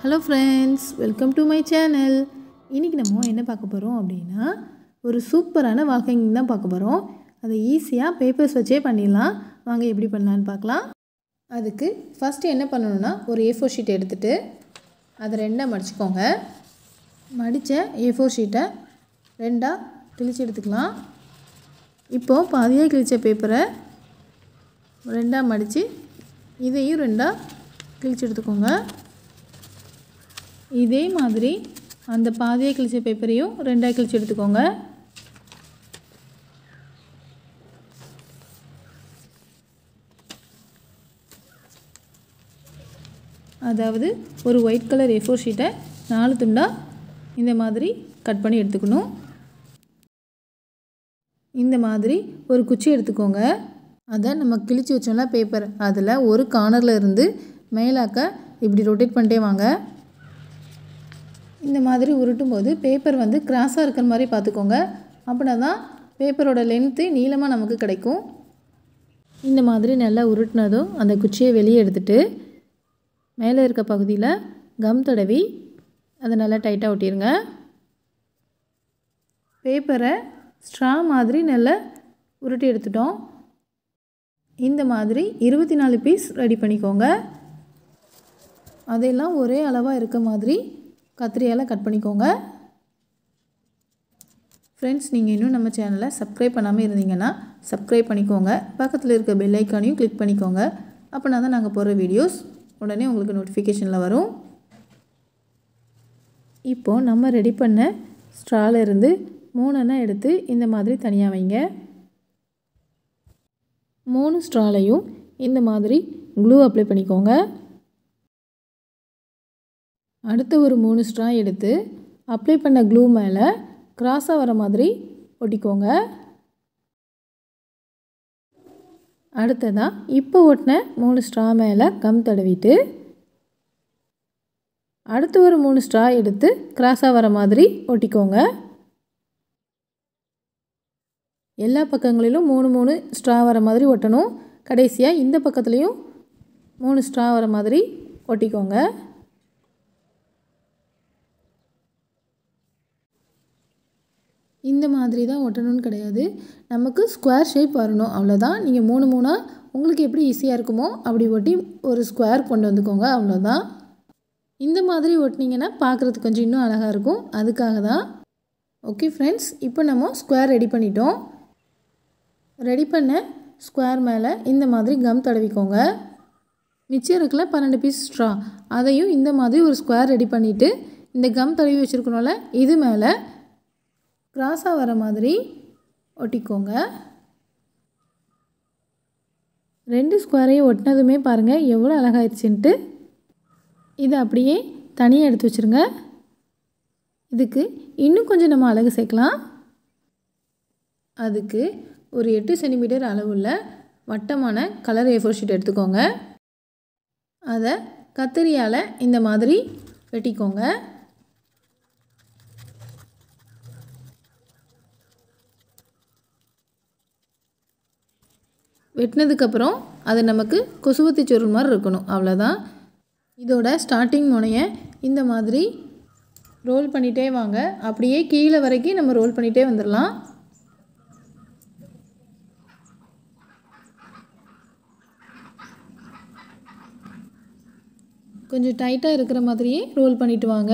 hello friends welcome to my channel இன்றைக்கி நம்ம என்ன பார்க்க போகிறோம் அப்படின்னா ஒரு சூப்பரான வால் ஹேங்கிங் தான் பார்க்க போகிறோம் அதை ஈஸியாக பேப்பர்ஸ் வச்சே பண்ணிடலாம் வாங்க எப்படி பண்ணலான்னு பார்க்கலாம் அதுக்கு ஃபஸ்ட்டு என்ன பண்ணணும்னா ஒரு ஏ ஃபோர் ஷீட் எடுத்துகிட்டு அதை ரெண்டாக மடிச்சுக்கோங்க மடித்த ஏ ஃபோர் ஷீட்டை ரெண்டாக கிழிச்சு எடுத்துக்கலாம் இப்போது பாதியாக கிழித்த பேப்பரை ரெண்டாக மடித்து இதையும் ரெண்டாக கிழிச்சு எடுத்துக்கோங்க இதே மாதிரி அந்த பாதியாக கிழிச்ச பேப்பரையும் ரெண்டாக கிழிச்சு எடுத்துக்கோங்க அதாவது ஒரு ஒயிட் கலர் ஏ ஃபோர் ஷீட்டை நாலு துண்டாக இந்த மாதிரி கட் பண்ணி எடுத்துக்கணும் இந்த மாதிரி ஒரு குச்சி எடுத்துக்கோங்க அதை நம்ம கிழிச்சு வச்சோம்ல பேப்பர் அதில் ஒரு கார்னரில் இருந்து மேலாக்க இப்படி ரொட்டேட் பண்ணிட்டே வாங்க இந்த மாதிரி உருட்டும் போது பேப்பர் வந்து கிராஸாக இருக்கிற மாதிரி பார்த்துக்கோங்க அப்படின்னா தான் பேப்பரோட லென்த்து நீளமாக நமக்கு கிடைக்கும் இந்த மாதிரி நல்லா உருட்டினதும் அந்த குச்சியை வெளியே எடுத்துட்டு மேலே இருக்க பகுதியில் கம் தடவி அதை நல்லா டைட்டாக ஒட்டிடுங்க பேப்பரை ஸ்ட்ரா மாதிரி நல்லா உருட்டி எடுத்துட்டோம் இந்த மாதிரி இருபத்தி நாலு பீஸ் ரெடி பண்ணிக்கோங்க அதையெல்லாம் ஒரே அளவாக இருக்க மாதிரி கத்திரியால் கட் பண்ணிக்கோங்க ஃப்ரெண்ட்ஸ் நீங்கள் இன்னும் நம்ம சேனலை சப்ஸ்கிரைப் பண்ணாமல் இருந்தீங்கன்னா சப்ஸ்கிரைப் பண்ணிக்கோங்க பக்கத்தில் இருக்க பெல் ஐக்கானையும் கிளிக் பண்ணிக்கோங்க அப்படின்னா தான் நாங்கள் போடுற வீடியோஸ் உடனே உங்களுக்கு நோட்டிஃபிகேஷனில் வரும் இப்போது நம்ம ரெடி பண்ண ஸ்ட்ரால இருந்து மூணெண்ணா எடுத்து இந்த மாதிரி தனியாக வைங்க மூணு ஸ்ட்ராலையும் இந்த மாதிரி க்ளூ அப்ளை பண்ணிக்கோங்க அடுத்த ஒரு மூணு ஸ்ட்ரா எடுத்து அப்ளை பண்ண க்ளூ மேலே கிராஸாக வர மாதிரி ஒட்டிக்கோங்க அடுத்ததாக இப்போ ஒட்டின மூணு ஸ்ட்ரா மேலே கம் தடவிட்டு அடுத்து ஒரு மூணு ஸ்ட்ரா எடுத்து கிராஸாக வர மாதிரி ஒட்டிக்கோங்க எல்லா பக்கங்களிலும் மூணு மூணு ஸ்ட்ரா வர மாதிரி ஒட்டணும் கடைசியாக இந்த பக்கத்துலேயும் மூணு ஸ்ட்ரா வர மாதிரி ஒட்டிக்கோங்க இந்த மாதிரி தான் ஒட்டணும்னு கிடையாது நமக்கு ஸ்கொயர் ஷேப் வரணும் அவ்வளோதான் நீங்கள் மூணு மூணாக உங்களுக்கு எப்படி ஈஸியாக இருக்குமோ அப்படி ஒட்டி ஒரு ஸ்கொயர் கொண்டு வந்துக்கோங்க அவ்வளோதான் இந்த மாதிரி ஒட்டினீங்கன்னா பார்க்குறதுக்கு கொஞ்சம் இன்னும் அழகாக இருக்கும் அதுக்காக தான் ஓகே ஃப்ரெண்ட்ஸ் இப்போ நம்ம ஸ்கொயர் ரெடி பண்ணிட்டோம் ரெடி பண்ண ஸ்கொயர் மேலே இந்த மாதிரி கம் தடவிக்கோங்க மிச்சம் இருக்குல்ல பன்னெண்டு பீஸ் ஸ்ட்ரா அதையும் இந்த மாதிரி ஒரு ஸ்கொயர் ரெடி பண்ணிவிட்டு இந்த கம் தடவி வச்சுருக்கணும்ல இது மேலே கிராஸாக வர மாதிரி ஒட்டிக்கோங்க ரெண்டு ஸ்கொயரையும் ஒட்டினதுமே பாருங்கள் எவ்வளோ அழகாயிடுச்சுன்ட்டு இதை அப்படியே தனியாக எடுத்து வச்சுருங்க இதுக்கு இன்னும் கொஞ்சம் நம்ம அழகு சேர்க்கலாம் அதுக்கு ஒரு எட்டு சென்டிமீட்டர் அளவுள்ள வட்டமான கலர் ஏ ஃபோர் ஷீட் எடுத்துக்கோங்க அதை கத்திரியால் இந்த மாதிரி வெட்டிக்கோங்க வெட்டினதுக்கப்புறம் அது நமக்கு கொசுவத்தி சுருள் மாதிரி இருக்கணும் அவ்வளோதான் இதோட ஸ்டார்டிங் முனையை இந்த மாதிரி ரோல் பண்ணிகிட்டே வாங்க அப்படியே கீழே வரைக்கும் நம்ம ரோல் பண்ணிகிட்டே வந்துடலாம் கொஞ்சம் டைட்டாக இருக்கிற மாதிரியே ரோல் பண்ணிட்டு வாங்க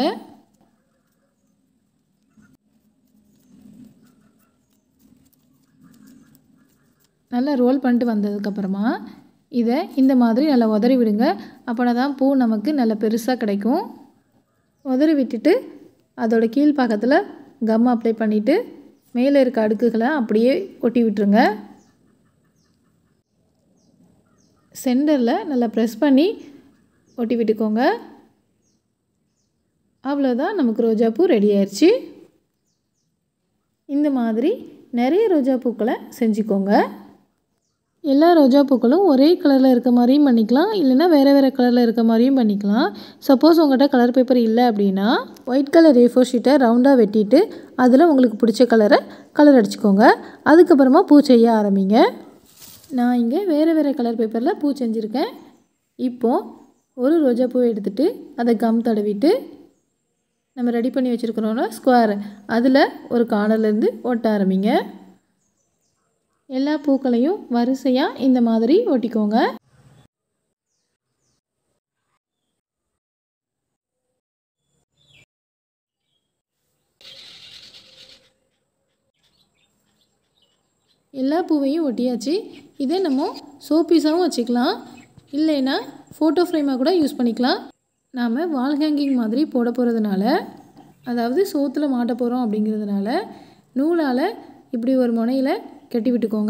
நல்லா ரோல் பண்ணிட்டு வந்ததுக்கப்புறமா இதை இந்த மாதிரி நல்லா உதறி விடுங்க அப்போனா தான் பூ நமக்கு நல்ல பெருசாக கிடைக்கும் உதறி விட்டுட்டு அதோட கீழ் பக்கத்தில் கம் அப்ளை பண்ணிவிட்டு மேலே இருக்க அடுக்குகளை அப்படியே ஒட்டி விட்டுருங்க சென்டரில் நல்லா ப்ரெஸ் பண்ணி ஒட்டி விட்டுக்கோங்க அவ்வளோதான் நமக்கு ரோஜாப்பூ ரெடி ஆயிடுச்சு இந்த மாதிரி நிறைய ரோஜா பூக்களை செஞ்சுக்கோங்க எல்லா ரோஜா பூக்களும் ஒரே கலரில் இருக்க மாதிரியும் பண்ணிக்கலாம் இல்லைனா வேறு வேறு கலரில் இருக்க மாதிரியும் பண்ணிக்கலாம் சப்போஸ் உங்கள்கிட்ட கலர் பேப்பர் இல்லை அப்படின்னா ஒயிட் கலர் ஏ ஃபோர் ஷீட்டை ரவுண்டாக வெட்டிட்டு அதில் உங்களுக்கு பிடிச்ச கலரை கலர் அடிச்சுக்கோங்க அதுக்கப்புறமா பூ செய்ய ஆரம்பிங்க நான் இங்கே வேறு வேறு கலர் பேப்பரில் பூ செஞ்சுருக்கேன் இப்போது ஒரு ரோஜா பூவை எடுத்துகிட்டு அதை கம் தடவிட்டு நம்ம ரெடி பண்ணி வச்சுருக்கிறோம்ல ஸ்கொயர் அதில் ஒரு கார்னர்லேருந்து ஒட்ட ஆரம்பிங்க எல்லா பூக்களையும் வரிசையாக இந்த மாதிரி ஒட்டிக்கோங்க எல்லா பூவையும் ஒட்டியாச்சு இதை நம்ம சோப்பீஸாகவும் வச்சுக்கலாம் இல்லைன்னா ஃபோட்டோ ஃப்ரேமாக கூட யூஸ் பண்ணிக்கலாம் நாம் வால் ஹேங்கிங் மாதிரி போட போகிறதுனால அதாவது சோத்தில் மாட்ட போகிறோம் அப்படிங்கிறதுனால நூலால் இப்படி ஒரு முனையில் கட்டி விட்டுக்கோங்க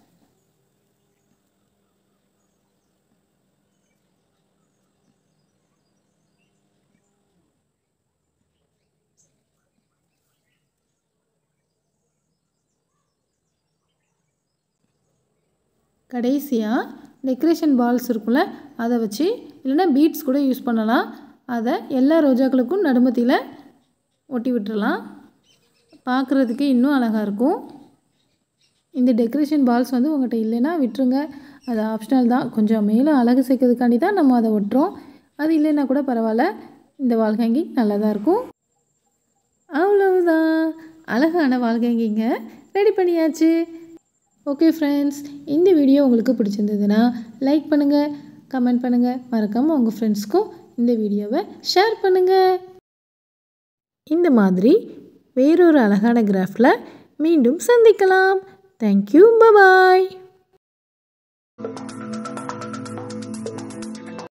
கடைசியாக டெக்கரேஷன் பால்ஸ் இருக்கும்ல அதை வச்சு இல்லைன்னா பீட்ஸ் கூட யூஸ் பண்ணலாம் அதை எல்லா ரோஜாக்களுக்கும் நடுமத்தியில் ஒட்டி விட்டுறலாம் பார்க்குறதுக்கு இன்னும் அழகாக இருக்கும் இந்த டெக்கரேஷன் பால்ஸ் வந்து உங்கள்கிட்ட இல்லைன்னா விட்டுருங்க அது ஆப்ஷனல் தான் கொஞ்சம் மேலே அழகு சேர்க்கறதுக்காண்டி தான் நம்ம அதை ஒட்டுறோம் அது இல்லைன்னா கூட பரவாயில்ல இந்த வால் ஹேங்கிங் நல்லா தான் இருக்கும் அவ்வளவுதான் அழகான வால் ஹேங்கிங்கை ரெடி பண்ணியாச்சு ஓகே ஃப்ரெண்ட்ஸ் இந்த வீடியோ உங்களுக்கு பிடிச்சிருந்ததுன்னா லைக் பண்ணுங்கள் கமெண்ட் பண்ணுங்கள் மறக்காமல் உங்கள் ஃப்ரெண்ட்ஸ்க்கும் இந்த வீடியோவை ஷேர் பண்ணுங்கள் இந்த மாதிரி வேறொரு அழகான கிராஃபில் மீண்டும் சந்திக்கலாம் தேங்க்யூ பபாய்